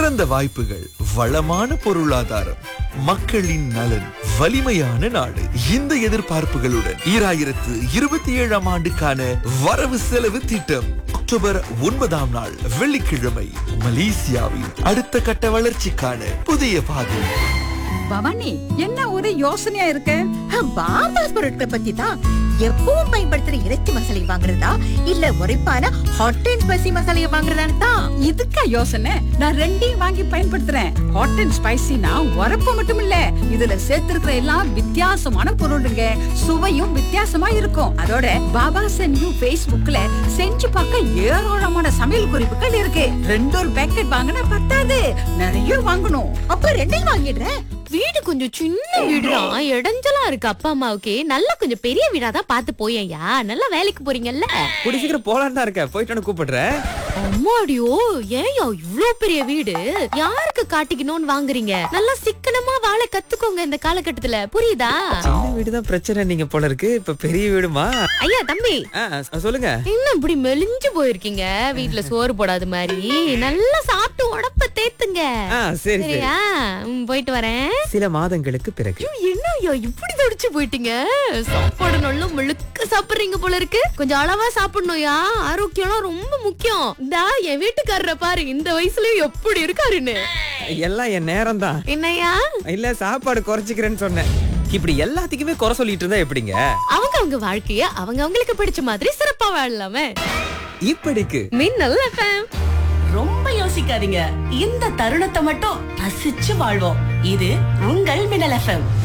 சிறந்த வாய்ப்புகள் வளமான பொருளாதாரம் மக்களின் நலன் வலிமையான நாடு இந்த எதிர்பார்ப்புகளுடன் ஈராயிரத்து இருபத்தி ஏழாம் ஆண்டுக்கான வரவு செலவு திட்டம் அக்டோபர் ஒன்பதாம் நாள் வெள்ளிக்கிழமை மலேசியாவின் அடுத்த கட்ட வளர்ச்சிக்கான புதிய பாதை பவானி என்ன ஒரு யோசனையா இருக்க பாமாஸ் பொருட்களை பத்தி தான் எப்பவும் பயன்படுத்துற இறைச்சி மசாலை வாங்குறதா இல்ல உரைப்பான ஹாட் அண்ட் ஸ்பைசி மசாலையை வாங்குறதான்னு தான் இதுக்கா யோசனை நான் ரெண்டையும் வாங்கி பயன்படுத்துறேன் ஹாட் அண்ட் ஸ்பைசினா உரப்பு மட்டும் இல்ல இதுல சேர்த்திருக்கிற எல்லாம் வித்தியாசமான பொருளுங்க சுவையும் வித்தியாசமா இருக்கும் அதோட பாபா சென்யூ Facebookல செஞ்சு பார்க்க ஏராளமான சமையல் குறிப்புகள் இருக்கு ரெண்டு ஒரு பேக்கெட் வாங்கினா பத்தாது நிறைய வாங்கணும் அப்ப ரெண்டையும் வாங்கிடுறேன் வீடு கொஞ்சம் சின்ன வீடுதான் இடைஞ்சலா இருக்கு அப்பா அம்மாவுக்கு நல்லா கொஞ்சம் பெரிய வீடா தான் பார்த்து போயேன்யா நல்லா வேலைக்கு போறீங்கல்ல கூடி சீக்கிரம் போலான்னு தான் இருக்கேன் போயிட்டு வந்து கூப்பிடுறேன் அம்மாடியோ ஏன்யா இவ்ளோ பெரிய வீடு யாருக்கு காட்டிக்கணும்னு வாங்குறீங்க நல்லா சிக்கனமா வாழ கத்துக்கோங்க இந்த காலகட்டத்துல புரியுதா சின்ன வீடு தான் பிரச்சனை நீங்க போல இருக்கு இப்ப பெரிய வீடுமா ஐயா தம்பி ஆ, சொ- சொல்லுங்க இன்னும் இப்படி மெலிஞ்சு போயிருக்கீங்க வீட்ல சோறு போடாத மாதிரி நல்லா சாப்பிட்டு உடப்ப தேத்துங்க ஆ சரி சரி சரியா ம், போயிட்டு வரேன் சில மாதங்களுக்கு பிறகு என்ன ஐயா இப்படி தடிச்சு போயிட்டீங்க சாப்பாடு நல்லா முழுக்க சாப்பிடுறீங்க போல இருக்கு கொஞ்சம் அளவா சாப்பிடணும்யா ஆரோக்கியம்லாம் ரொம்ப முக்கியம் இந்தா என் வீட்டுக்காரரை பாரு இந்த வயசுலயும் எப்படி இருக்காருன்னு எல்லாம் என் நேரம் தான் என்னய்யா இல்ல சாப்பாடு குறைச்சிக்கிறேன்னு சொன்னேன் இப்படி எல்லாத்துக்குமே குறை சொல்லிட்டு இருந்தா எப்படிங்க அவங்க அவங்க வாழ்க்கைய அவங்க அவங்களுக்கு பிடிச்ச மாதிரி சிறப்பா வாழலாமே இப்படிக்கு மின்னல் FM. ரொம்ப யோசிக்காதீங்க இந்த தருணத்தை மட்டும் ரசிச்சு வாழ்வோம் இது உங்கள் மின்னல் எஃப்எம்